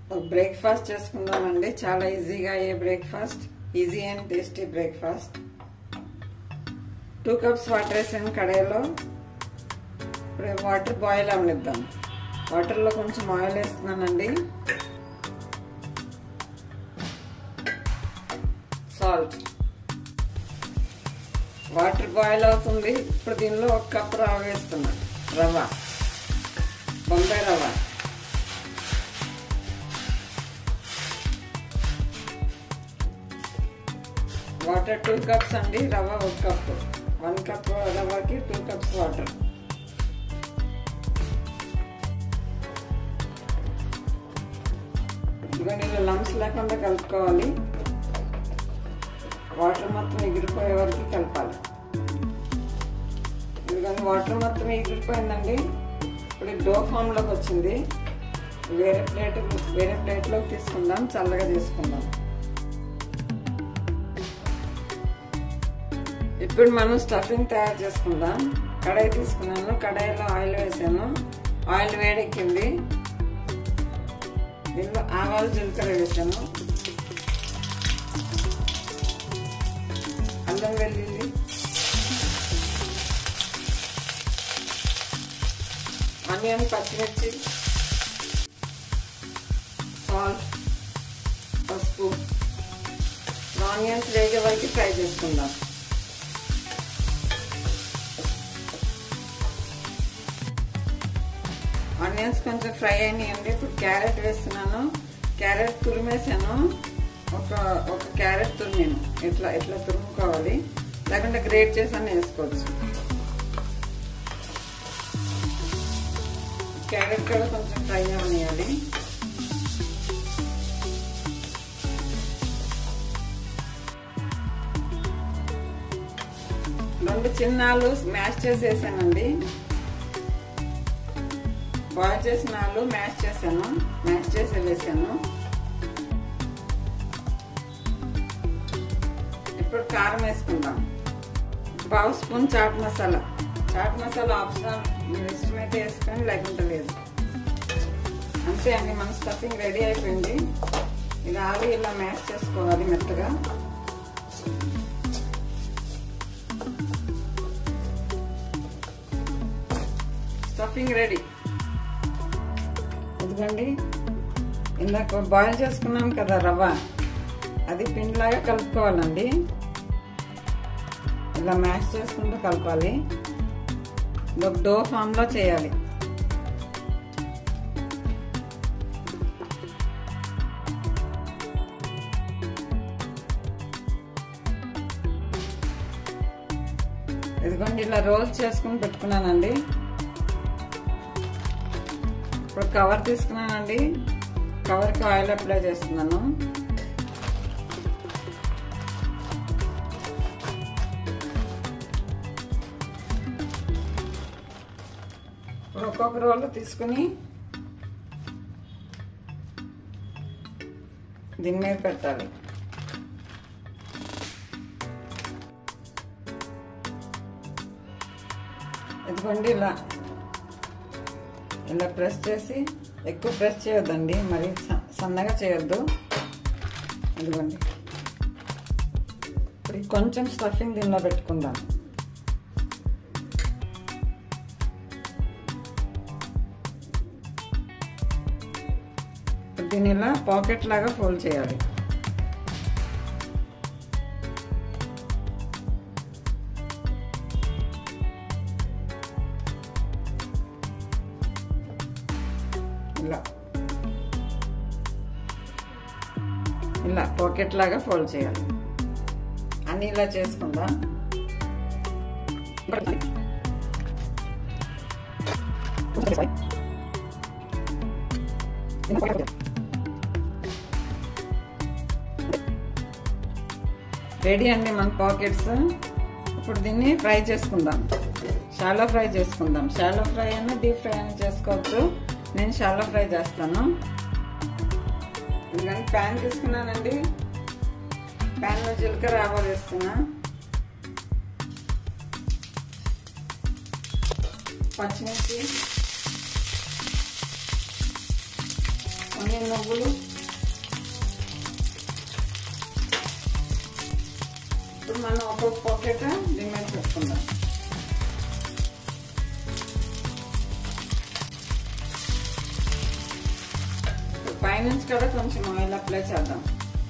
breakfast చేసుకుందామండి చాలా ఈజీగా అయ్యే breakfast easy and tasty breakfast two cups water వేసాను కడాయిలో ఇప్పుడు వాటర్ బాయిల్ అవనిద్దాం వాటర్లో కొంచెం ఆయిల్ వేస్తున్నానండి సాల్ట్ వాటర్ బాయిల్ అవుతుంది ఇప్పుడు దీనిలో ఒక కప్ రవ్వ వేస్తున్నా రవ్వ బొంబాయి రవ్వ వాటర్ టూ కప్స్ అండి రవ్వ ఒక కప్ వన్ కప్ రవ్వకి టూ కప్స్ వాటర్ ఇదిగోండి ఇలా లంప్స్ లేకుండా కలుపుకోవాలి వాటర్ మొత్తం ఎగిరిపోయే వరకు కలపాలి ఇదిగోండి వాటర్ మొత్తం ఎగిరిపోయిందండి ఇప్పుడు డో ఫామ్లోకి వచ్చింది వేరే ప్లేట్ వేరే ప్లేట్లోకి తీసుకుందాం చల్లగా తీసుకుందాం ఇప్పుడు మనం స్టఫింగ్ తయారు చేసుకుందాం కడాయి తీసుకున్నాను కడాయిలో ఆయిల్ వేసాను ఆయిల్ వేడెక్కింది దీనిలో ఆవాలు జీలకర్ర వేసాను అల్లం వెల్లుల్లి ఆనియన్ పచ్చిమిర్చి సాల్ట్ పసుపు ఆనియన్స్ వేగే వరకు ఫ్రై చేసుకుందాం ఆనియన్స్ కొంచెం ఫ్రై అయినాయండి ఇప్పుడు క్యారెట్ వేస్తున్నాను క్యారెట్ తురిమేసాను ఒక ఒక క్యారెట్ తురిమాను ఇట్లా ఇట్లా తురుముకోవాలి లేకుంటే గ్రేట్ చేసాను వేసుకోవచ్చు క్యారెట్ కూడా కొంచెం ఫ్రై అవనియాలి రెండు చిన్నాలు మ్యాష్ చేసేసానండి బాయిల్ చేసిన ఆలు మ్యాష్ చేశాను మ్యాష్ చేసి వేసాను ఇప్పుడు కారం వేసుకుందాం పావు స్పూన్ చాట్ మసాలా చాట్ మసాలా ఆప్షనల్ మీరు ఇష్టమైతే వేసుకొని లేకుంటే లేదు అంతే అండి మన స్టఫింగ్ రెడీ అయిపోయింది ఇది ఆలు ఇలా మ్యాష్ చేసుకోవాలి మెత్తగా స్టఫింగ్ రెడీ ఇదిగోండి ఇందాక బాయిల్ చేసుకున్నాం కదా రవ్వ అది పిండిలాగా కలుపుకోవాలండి ఇలా మ్యాష్ చేసుకుంటూ కలపాలి ఒక డో ఫామ్లో చేయాలి ఇదిగోండి ఇలా రోల్ చేసుకుని పెట్టుకున్నానండి ఇప్పుడు కవర్ తీసుకున్నానండి కవర్కి ఆయిల్ అప్లై చేస్తున్నాను ఇప్పుడు ఒక్కొక్క రోల్ తీసుకుని దీని మీద పెట్టాలి ఇదిగోండి ఇలా ఇలా ప్రెస్ చేసి ఎక్కువ ప్రెస్ చేయొద్దండి మరి సన్నగా చేయొద్దు ఇదిగోండి ఇప్పుడు కొంచెం స్టఫింగ్ దీనిలో పెట్టుకుందాం దీని ఇలా పాకెట్ లాగా ఫోల్డ్ చేయాలి ఇలా ఇలా పాకెట్ లాగా ఫోల్డ్ చేయాలి అన్ని ఇలా చేసుకుందాం రెడీ అండి మన పాకెట్స్ ఇప్పుడు దీన్ని ఫ్రై చేసుకుందాం షాలో ఫ్రై చేసుకుందాం షాలో ఫ్రై అయినా డీప్ ఫ్రై అయినా చేసుకోవచ్చు నేను షాలో ఫ్రై చేస్తాను ఎందుకంటే ప్యాన్ తీసుకున్నానండి ప్యాన్లో జీలకర్ర ఆవాలు వేస్తున్నా పచ్చిమిర్చి కొన్ని నువ్వులు ఇప్పుడు మనం ఒక్కొక్క పాకెట్ దీని మీద పెట్టుకుందాం పైనుంచి కూడా కొంచెం ఆయిల్ అప్లై చేద్దాం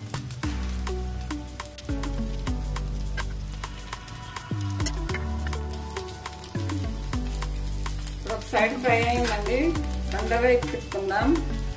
ఇప్పుడు ఒక సైడ్ ఫ్రై అయిందండి రెండో వైపు తిప్పుకుందాం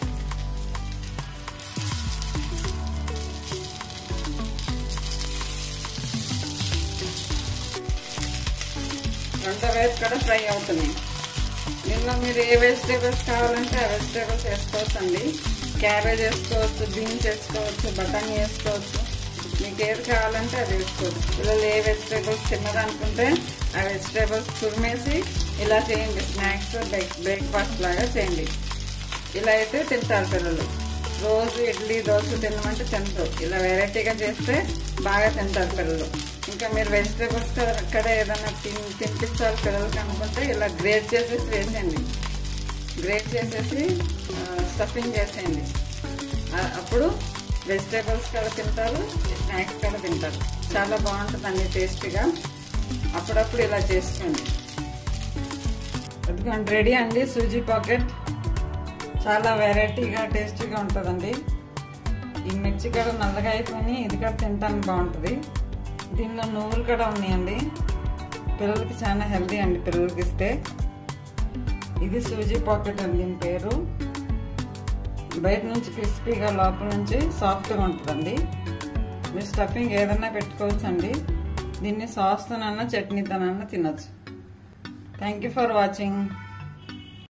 రెండో వైపు కూడా ఫ్రై అవుతున్నాయి దీనిలో మీరు ఏ వెజిటేబుల్స్ కావాలంటే ఆ వెజిటేబుల్స్ వేసుకోవచ్చండి క్యాబేజ్ వేసుకోవచ్చు బీన్స్ వేసుకోవచ్చు బఠానీ వేసుకోవచ్చు మీకు ఏది కావాలంటే అది వేసుకోవచ్చు పిల్లలు ఏ వెజిటేబుల్స్ తిన్నదనుకుంటే ఆ వెజిటేబుల్స్ తురిమేసి ఇలా చేయండి స్నాక్స్ బ్రేక్ఫాస్ట్ లాగా చేయండి ఇలా అయితే తింటారు పిల్లలు రోజు ఇడ్లీ దోశ తినమంటే తినరు ఇలా వెరైటీగా చేస్తే బాగా తింటారు పిల్లలు ఇంకా మీరు వెజిటేబుల్స్ అక్కడ ఏదైనా తిన్ తినిపించాలి పిల్లలకి అనుకుంటే ఇలా గ్రేట్ చేసేసి వేసేయండి గ్రేట్ చేసేసి స్టఫింగ్ చేసేయండి అప్పుడు వెజిటేబుల్స్ కూడా తింటారు స్నాక్స్ కూడా తింటారు చాలా బాగుంటుందండి టేస్టీగా అప్పుడప్పుడు ఇలా చేసుకోండి ఎందుకంటే రెడీ అండి సూజీ పాకెట్ చాలా వెరైటీగా టేస్టీగా ఉంటుందండి ఈ మిర్చి కూడా నల్లగా అయిపోయి ఇది కూడా తినడానికి బాగుంటుంది దీనిలో నువ్వులు కూడా ఉన్నాయండి పిల్లలకి చాలా హెల్దీ అండి పిల్లలకి ఇస్తే ఇది సూజీ పాకెట్ అండి దీని పేరు బయట నుంచి క్రిస్పీగా లోపల నుంచి సాఫ్ట్గా ఉంటుందండి మీరు స్టఫింగ్ ఏదన్నా పెట్టుకోవచ్చు అండి దీన్ని సాస్తోనన్నా చట్నీతోనన్నా తినొచ్చు థ్యాంక్ యూ ఫర్ వాచింగ్